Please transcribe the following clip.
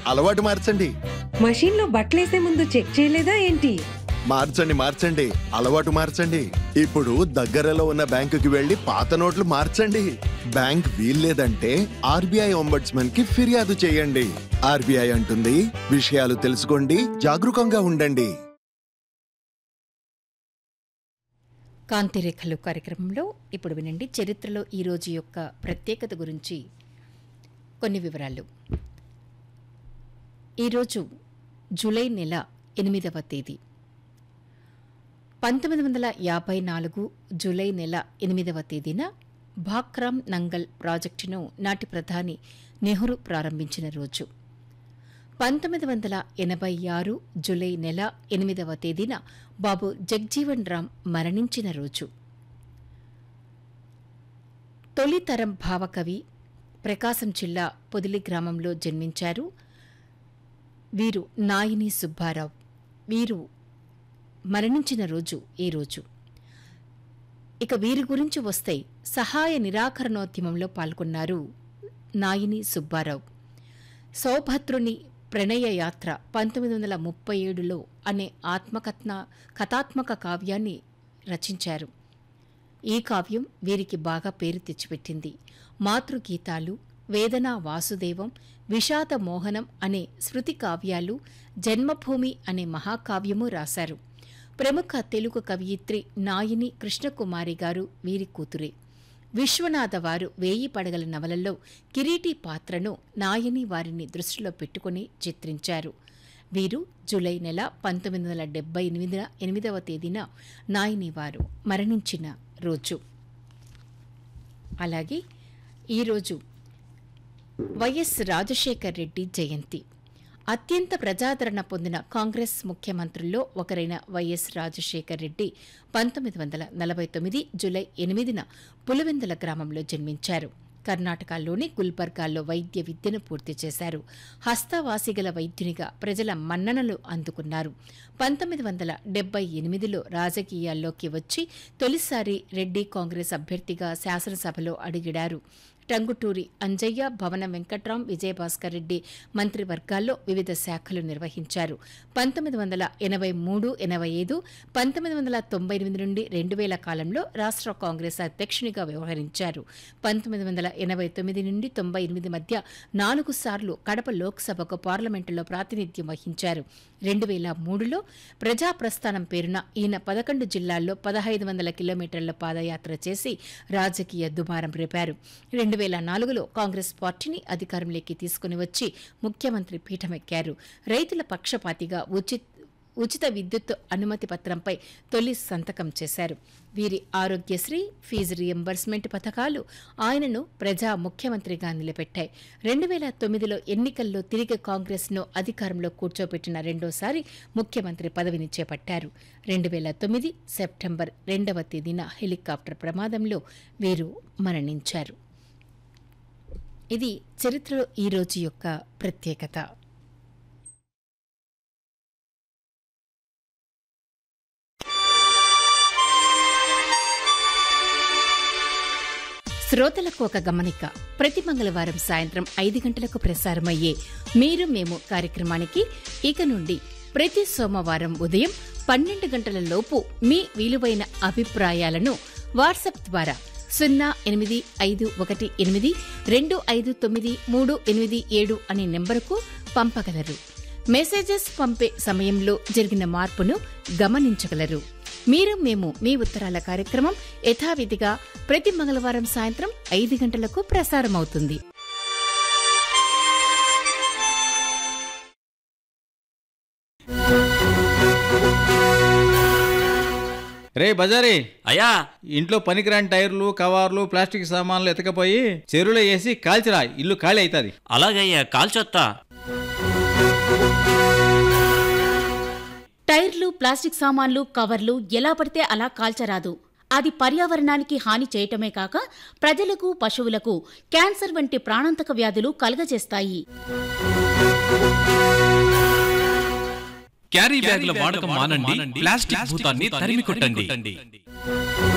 అలవాటు మార్చండి మషీన్లో బట్టలేసే ముందు చెక్ చేయలేదా ఏంటి మార్చండి మార్చండి అలవాటు మార్చండి ఇప్పుడు దగ్గరలో ఉన్న బ్యాంకుకి వెళ్లి పాత నోట్లు మార్చండి బ్యాంక్ వీల్లేదంటే ఆర్బీఐ ఒంబడ్స్మన్ కి ఫిర్యాదు చేయండి ఆర్బీఐ అంటుంది విషయాలు తెలుసుకోండి జాగరూకంగా ఉండండి కాంతిరేఖలు కార్యక్రమంలో ఇప్పుడు వినండి చరిత్రలో ఈ రోజు యొక్క ప్రత్యేకత గురించి కొన్ని వివరాలు ఈరోజు జూలై నెల ఎనిమిదవ తేదీ పంతొమ్మిది వందల యాభై నాలుగు జూలై నెల ఎనిమిదవ తేదీన భాక్రామ్ నంగల్ ప్రాజెక్టును నాటి ప్రధాని నెహ్రూ ప్రారంభించిన రోజు పంతొమ్మిది వందల ఎనభై ఆరు జూలై నెల ఎనిమిదవ తేదీన బాబు జగ్జీవన్ రామ్ మరణించిన రోజు తొలితరం భావకవి ప్రకాశం జిల్లా పొదిలి గ్రామంలో జన్మించారు వీరు నాయిని సుబ్బారావు వీరు మరణించిన రోజు ఈ రోజు ఇక వీరి గురించి వస్తే సహాయ నిరాకరణోద్యమంలో పాల్గొన్నారు నాయిని సుబ్బారావు సౌభద్రుని ప్రణయ యాత్ర పంతొమ్మిది వందల ముప్పై ఏడులో అనే ఆత్మకథన కథాత్మక కావ్యాన్ని రచించారు ఈ కావ్యం వీరికి బాగా పేరు తెచ్చిపెట్టింది మాతృగీతాలు వేదనా వాసుదేవం విషాద మోహనం అనే శృతి కావ్యాలు జన్మభూమి అనే మహాకావ్యము రాశారు ప్రముఖ తెలుగు కవయిత్రి నాయిని కృష్ణకుమారి గారు వీరి కూతురే విశ్వనాథ వారు వేయి పడగల నవలలో కిరీటి పాత్రను నాయని వారిని దృష్టిలో పెట్టుకుని చిత్రించారు వీరు జూలై నెల పంతొమ్మిది వందల డెబ్బై ఎనిమిది ఎనిమిదవ తేదీన నాయని వారు మరణించిన రోజు అలాగే ఈరోజు వైఎస్ రాజశేఖర్ రెడ్డి జయంతి అత్యంత ప్రజాదరణ పొందిన కాంగ్రెస్ ముఖ్యమంత్రుల్లో ఒకరైన వైఎస్ రాజశేఖర్ రెడ్డి పంతొమ్మిది వందల నలభై తొమ్మిది జూలై ఎనిమిదిన పులివెందుల గ్రామంలో జన్మించారు కర్ణాటకలోని గుల్బర్గాల్లో వైద్య విద్యను పూర్తి చేశారు హస్తవాసిగల వైద్యునిగా ప్రజల మన్ననలు అందుకున్నారు పంతొమ్మిది వందల డెబ్బై ఎనిమిదిలో రాజకీయాల్లోకి వచ్చి తొలిసారి రెడ్డి కాంగ్రెస్ అభ్యర్థిగా శాసనసభలో అడిగిడారు టంగుటూరి అంజయ్య భవన వెంకట్రాం విజయభాస్కర్ రెడ్డి మంత్రివర్గాల్లో వివిధ శాఖలు నిర్వహించారు పంతొమ్మిది వందల ఎనభై మూడు ఎనభై ఐదు పంతొమ్మిది వందల తొంభై ఎనిమిది నుండి రెండు వేల కాలంలో రాష్ట్ర కాంగ్రెస్ అధ్యక్షునిగా వ్యవహరించారు పంతొమ్మిది వందల ఎనభై తొమ్మిది నుండి తొంభై ఎనిమిది మధ్య నాలుగు సార్లు కడప లోక్సభకు పార్లమెంటులో ప్రాతినిధ్యం వహించారు రెండు వేల మూడులో ప్రజాప్రస్థానం పేరున ఈయన పదకొండు జిల్లాల్లో పదహైదు వందల కిలోమీటర్ల పాదయాత్ర చేసి రాజకీయ దుమారం రేపారు రెండు వేల నాలుగులో కాంగ్రెస్ పార్టీని అధికారంలోకి తీసుకుని వచ్చి ముఖ్యమంత్రి పీఠమెక్కారు రైతుల పక్షపాతిగా ఉచిత్ ఉచిత విద్యుత్ అనుమతి పత్రంపై తొలి సంతకం చేశారు వీరి ఆరోగ్యశ్రీ ఫీజు రియంబర్స్మెంట్ పథకాలు ఆయనను ప్రజా ముఖ్యమంత్రిగా నిలబెట్టాయి రెండు వేల తొమ్మిదిలో ఎన్నికల్లో తిరిగి కాంగ్రెస్ను అధికారంలో కూర్చోబెట్టిన రెండోసారి ముఖ్యమంత్రి పదవిని చేపట్టారు రెండు వేల తొమ్మిది సెప్టెంబర్ రెండవ తేదీన హెలికాప్టర్ ప్రమాదంలో వీరు మరణించారు ఇది చరిత్రలో ఈ రోజు యొక్క ప్రత్యేకత శ్రోతలకు ఒక గమనిక ప్రతి మంగళవారం సాయంత్రం ఐదు గంటలకు ప్రసారమయ్యే మీరు మేము కార్యక్రమానికి ఇక నుండి ప్రతి సోమవారం ఉదయం పన్నెండు గంటల లోపు మీ విలువైన అభిప్రాయాలను వాట్సాప్ ద్వారా సున్నా ఎనిమిది ఐదు ఒకటి ఎనిమిది రెండు ఐదు తొమ్మిది మూడు ఎనిమిది ఏడు అనే నెంబరుకు పంపగలరు మెసేజెస్ పంపే సమయంలో జరిగిన మార్పును గమనించగలరు మీరు మేము మీ ఉత్తరాల కార్యక్రమం యథావిధిగా ప్రతి మంగళవారం సాయంత్రం ఐదు గంటలకు ప్రసారమవుతుంది రే బజారీ అయ్యా ఇంట్లో పనికిరాని టైర్లు కవర్లు ప్లాస్టిక్ సామాన్లు ఎతకపోయి చెరువులో వేసి కాల్చిరా ఇల్లు ఖాళీ అవుతుంది అలాగయ్యా కాల్చొత్తా టైర్లు ప్లాస్టిక్ సామాన్లు కవర్లు ఎలా పడితే అలా కాల్చరాదు అది పర్యావరణానికి హాని చేయటమే కాక ప్రజలకు పశువులకు క్యాన్సర్ వంటి ప్రాణాంతక వ్యాధులు కలుగజేస్తాయి క్యారీ బ్యాగుల వాడకం మానండి ప్లాస్టిక్ భూతాన్ని తరిమి కొట్టండి